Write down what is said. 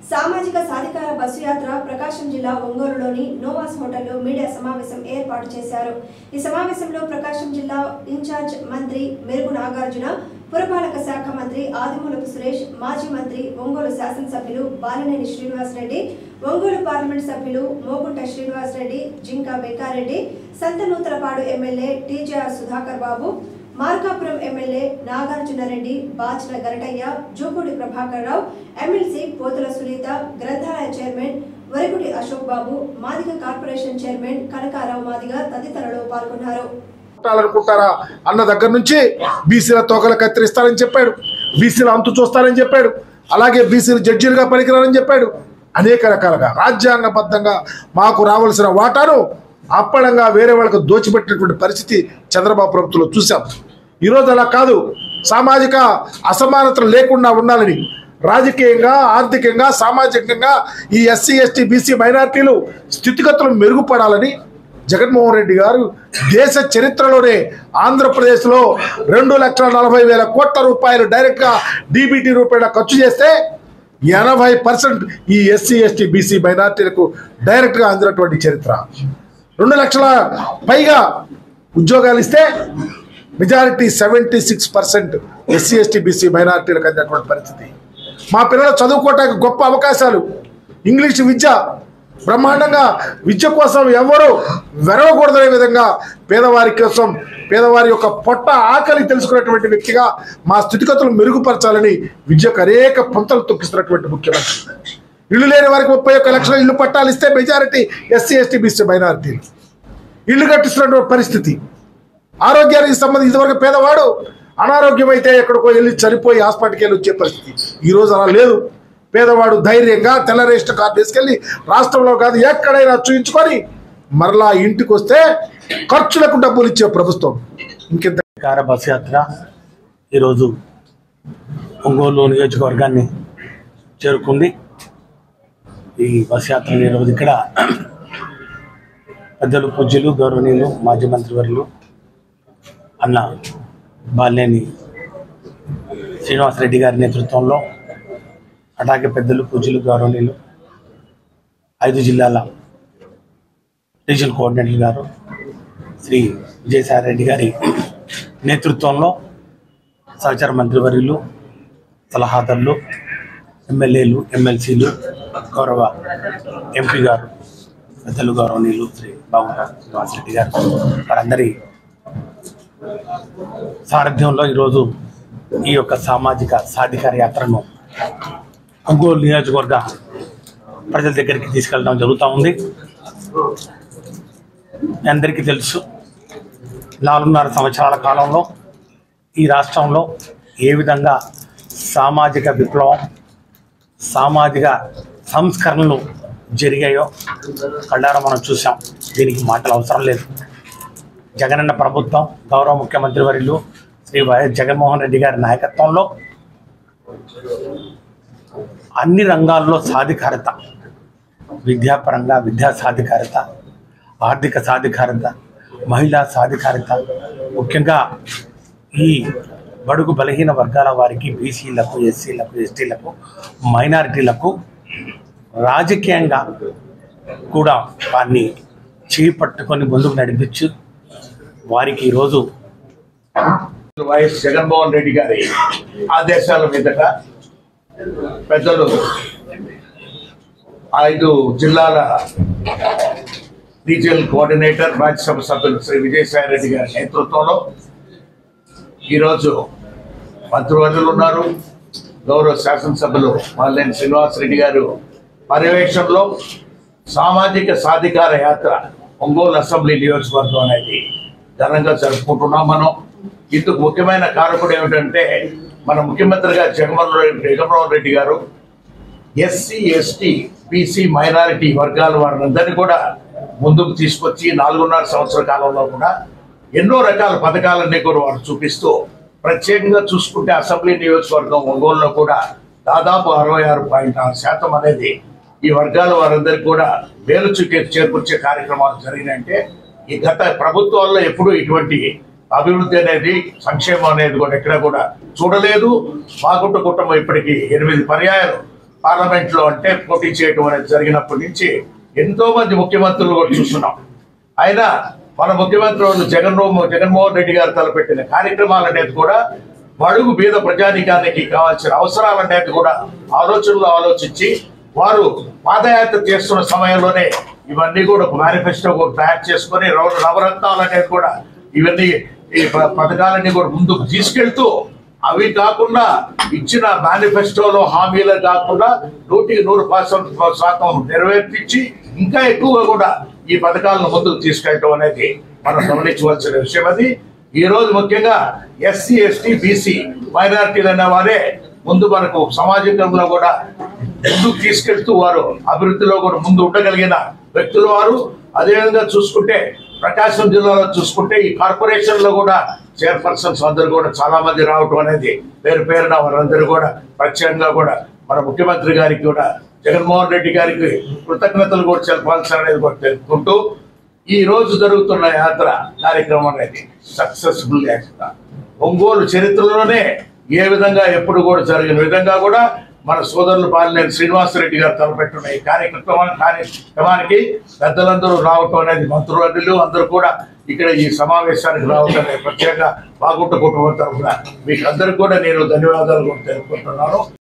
సామాజిక సాధికార బస్సు యాత్ర ప్రకాశం జిల్లా ఒంగోలులోని నోవాస్ హోటల్లో మీడియా సమావేశం ఏర్పాటు చేశారు ఈ సమావేశంలో ప్రకాశం జిల్లా ఇన్ఛార్జ్ మంత్రి మెరుగు నాగార్జున పురపాలక శాఖ మంత్రి ఆదిమూలపు సురేష్ మాజీ మంత్రి ఒంగోలు శాసనసభ్యులు బాలినేని శ్రీనివాసరెడ్డి ఒంగోలు పార్లమెంట్ సభ్యులు Mokunta Srinivasareddy Jinka Venkareddy Santhanuthalapadu MLA TJR Sudhakar Babu Markapuram MLA Nagarjunareddy Bachina Garataiah Jupudi Prabhakar Rao MLC Pothula Sunitha గ్రంథాలయ chairman Varakuti Ashok Babu Madiga corporation chairman Kanakarao Madiga తదితరులు పాల్గొన్నారు అనుకుంటారా అన్న దగ్గర నుంచి బీసీల తోకలు కత్తిరిస్తారని చెప్పాడు బీసీల అంతు చూస్తారని చెప్పాడు అలాగే బీసీలు జడ్జీలుగా పనికిరారని చెప్పాడు అనేక రకాలుగా రాజ్యాంగబద్ధంగా మాకు రావాల్సిన వాటాను అప్పడంగా వేరే వాళ్ళకు దోచిపెట్టినటువంటి పరిస్థితి చంద్రబాబు ప్రభుత్వంలో చూసాం ఈరోజు అలా కాదు సామాజిక అసమానతలు లేకుండా ఉండాలని రాజకీయంగా ఆర్థికంగా సామాజికంగా ఈ ఎస్సీ ఎస్టీ బీసీ మైనార్టీలు స్థితిగతులు మెరుగుపడాలని జగన్మోహన్ రెడ్డి గారు దేశ చరిత్రలోనే ఆంధ్రప్రదేశ్లో రెండు లక్షల నలభై వేల కోట్ల రూపాయలు డైరెక్ట్గా డీబీటీ రూపాయల ఖర్చు చేస్తే ఎనభై పర్సెంట్ ఈ ఎస్సీ ఎస్టీ బీసీ మైనార్టీలకు డైరెక్ట్గా అందినటువంటి చరిత్ర రెండు లక్షల పైగా ఉద్యోగాలు ఇస్తే majority seventy six percent SC ST BC మైనార్టీలకు అందినటువంటి పరిస్థితి మా పిల్లలు చదువుకోవటానికి గొప్ప అవకాశాలు ఇంగ్లీష్ విద్య బ్రహ్మాండంగా విద్య కోసం ఎవరు వెరవకూడదనే విధంగా పేదవారి కోసం పేదవారి యొక్క పొట్ట ఆకలి తెలుసుకున్నటువంటి వ్యక్తిగా మా స్థితిగతులు మెరుగుపరచాలని విద్యకు అనేక పొంతలు తొక్కిస్తున్నటువంటి ముఖ్యమంత్రి ఇల్లు లేని వారికి ముప్పై ఒక్క లక్షల ఇల్లు పట్టాలు ఇస్తే మెజారిటీ ఎస్సీ ఎస్టీ బీసీ మైనారిటీలు ఇల్లు కట్టిస్తున్నటువంటి పరిస్థితి ఆరోగ్యానికి సంబంధించి ఇదివరకు పేదవాడు అనారోగ్యం అయితే ఎక్కడికో వెళ్ళి చనిపోయి హాస్పిటల్కి వెళ్ళి వచ్చే పరిస్థితి ఈ రోజు అలా లేదు పేదవాడు ధైర్యంగా తెల్ల రేషన్ కార్డు తీసుకెళ్ళి రాష్ట్రంలో కాదు ఎక్కడైనా చూయించుకొని మరలా ఇంటికి వస్తే ఖర్చులకు డబ్బులు ఇచ్చే ప్రభుత్వం ఇంకెంత అధికార బస్ యాత్ర ఈరోజు ఒంగోలు నియోజకవర్గాన్ని చేరుకుంది ఈ బస్ యాత్ర ఈరోజు ఇక్కడ పెద్దలు పూజ్యులు గౌరవనీయులు మాజీ మంత్రివర్యులు అన్న బాలినేని శ్రీనివాసరెడ్డి గారి నేతృత్వంలో అలాగే పెద్దలు పూజ్యులు గౌరవనీయులు ఐదు జిల్లాల రీజనల్ కోఆర్డినేటర్ గారు శ్రీ విజయసాయి రెడ్డి గారి నేతృత్వంలో సహచార మంత్రివర్యులు సలహాదారులు ఎమ్మెల్యేలు ఎమ్మెల్సీలు గౌరవ ఎంపీ గారు పెద్దలు గౌరవనీయులు శ్రీ బాబురావు శ్రీనివాసరెడ్డి గారు వారందరి సారథ్యంలో ఈరోజు ఈ యొక్క సామాజిక సాధికార యాత్రను ఒంగోలు నియోజకవర్గ ప్రజల దగ్గరికి తీసుకెళ్ళడం జరుగుతూ ఉంది మీ అందరికీ తెలుసు నాలుగున్నర సంవత్సరాల కాలంలో ఈ రాష్ట్రంలో ఏ విధంగా సామాజిక విప్లవం సామాజిక సంస్కరణలు జరిగాయో కళ్ళారా మనం చూసాం దీనికి మాటలు అవసరం లేదు జగనన్న ప్రభుత్వం గౌరవ ముఖ్యమంత్రి వర్యులు శ్రీ వైఎస్ జగన్మోహన్ రెడ్డి గారి నాయకత్వంలో అన్ని రంగాల్లో సాధికారత విద్యాపరంగా విద్యా సాధికారత ఆర్థిక సాధికారత మహిళా సాధికారత ముఖ్యంగా ఈ బడుగు బలహీన వర్గాల వారికి బీసీలకు ఎస్సీలకు ఎస్టీలకు మైనారిటీలకు రాజకీయంగా కూడా వారిని చేపట్టుకొని ముందుకు నడిపించు వారికి ఈరోజు వైఎస్ జగన్మోహన్ రెడ్డి గారి ఆదేశాల మీదట పెద్దలు ఐదు జిల్లాల రీజియనల్ కోఆర్డినేటర్ రాజ్యసభ సభ్యులు శ్రీ విజయసాయి రెడ్డి గారి నేతృత్వంలో ఈరోజు మంత్రివర్యులు ఉన్నారు గౌరవ శాసనసభ్యులు మల్లేని శ్రీనివాసరెడ్డి గారు పర్యవేక్షణలో సామాజిక సాధికార యాత్ర ఒంగోలు అసెంబ్లీ నియోజకవర్గం అనేది ఘనంగా జరుపుకుంటున్నాం మనం ఇందుకు ముఖ్యమైన కారకుడు ఏమిటంటే మన ముఖ్యమంత్రిగా జగన్మోహన్ రెడ్డి జగన్మోహన్ రెడ్డి గారు ఎస్సీ ఎస్టీ బీసీ మైనారిటీ వర్గాల వారందరినీ కూడా ముందుకు తీసుకొచ్చి నాలుగున్నర సంవత్సర కాలంలో కూడా ఎన్నో రకాల పథకాలన్నీ కూడా వారు చూపిస్తూ ప్రత్యేకంగా చూసుకుంటే అసెంబ్లీ నియోజకవర్గం ఒంగోలులో కూడా దాదాపు అరవై ఆరు పాయింట్ ఆరు శాతం అనేది ఈ వర్గాల వారందరికీ కూడా మేలు చూకే చేకూర్చే కార్యక్రమాలు జరిగినాయంటే ఈ గత ప్రభుత్వాల్లో ఎప్పుడూ ఇటువంటి అభివృద్ధి అనేది సంక్షేమం అనేది కూడా ఎక్కడ కూడా చూడలేదు మాగుంట కుటుంబం ఇప్పటికి ఎనిమిది పర్యాయాలు పార్లమెంట్ లో అంటే పోటీ చేయడం అనేది జరిగినప్పటి నుంచి ఎంతో మంది ముఖ్యమంత్రులు కూడా చూస్తున్నాం అయినా మన ముఖ్యమంత్రి వాళ్ళు జగన్మోహన్ జగన్మోహన్ రెడ్డి గారు తలపెట్టిన కార్యక్రమాలనేది కూడా బడుగు బీద ప్రజానికానికి కావాల్సిన అవసరాలనేది కూడా ఆలోచనలు ఆలోచించి వారు పాదయాత్ర చేస్తున్న సమయంలోనే ఇవన్నీ కూడా ఒక మేనిఫెస్టో కూడా తయారు చేసుకొని రవ- నవరత్నాలు అనేది కూడా ఇవన్నీ ఈ ప- పథకాలన్నీ కూడా ముందుకు తీసుకెళ్తూ అవి కాకుండా ఇచ్చిన మేనిఫెస్టోలో హామీలు కాకుండా నూటికి నూరు పర్సెంట్ శాతం నెరవేర్పించి ఇంకా ఎక్కువగా కూడా ఈ పథకాలను ముందుకు తీసుకెళ్ళటం అనేది మనం గమనించవలసిన విషయం అది ఈ రోజు ముఖ్యంగా ఎస్సీ ఎస్టీ బీసీ మైనారిటీలు అనే వారే ముందు మనకు సామాజికంలో కూడా ముందుకు తీసుకెళ్తూ వారు అభివృద్ధిలో కూడా ముందు ఉండగలిగిన వ్యక్తులు వారు అదేవిధంగా చూసుకుంటే ప్రకాశం జిల్లాలో చూసుకుంటే ఈ కార్పొరేషన్ లో కూడా చైర్పర్సన్స్ అందరూ కూడా చాలా మంది రావటం అనేది పేరు పేరున వారందరూ కూడా ప్రత్యేకంగా కూడా మన ముఖ్యమంత్రి గారికి కూడా జగన్మోహన్ రెడ్డి గారికి కృతజ్ఞతలు కూడా చెప్పాల్సిన అనేది కూడా తెలుపుకుంటూ ఈ రోజు జరుగుతున్న యాత్ర కార్యక్రమం అనేది సక్సెస్ఫుల్ యాత్ర ఒంగోలు చరిత్రలోనే ఏ విధంగా ఎప్పుడు కూడా జరిగిన విధంగా కూడా మన సోదరులు పాలినేని శ్రీనివాసరెడ్డి గారు తలపెట్టిన ఈ కార్యక్రమం కార్యక్రమానికి పెద్దలందరూ రావటం అనేది మంత్రులు అందరూ కూడా ఇక్కడ ఈ సమావేశానికి రావటం అనేది ప్రత్యేకంగా బాగుంట కుటుంబం తరఫున మీకు అందరికి కూడా నేను ధన్యవాదాలు కూడా తెలుపుకుంటున్నాను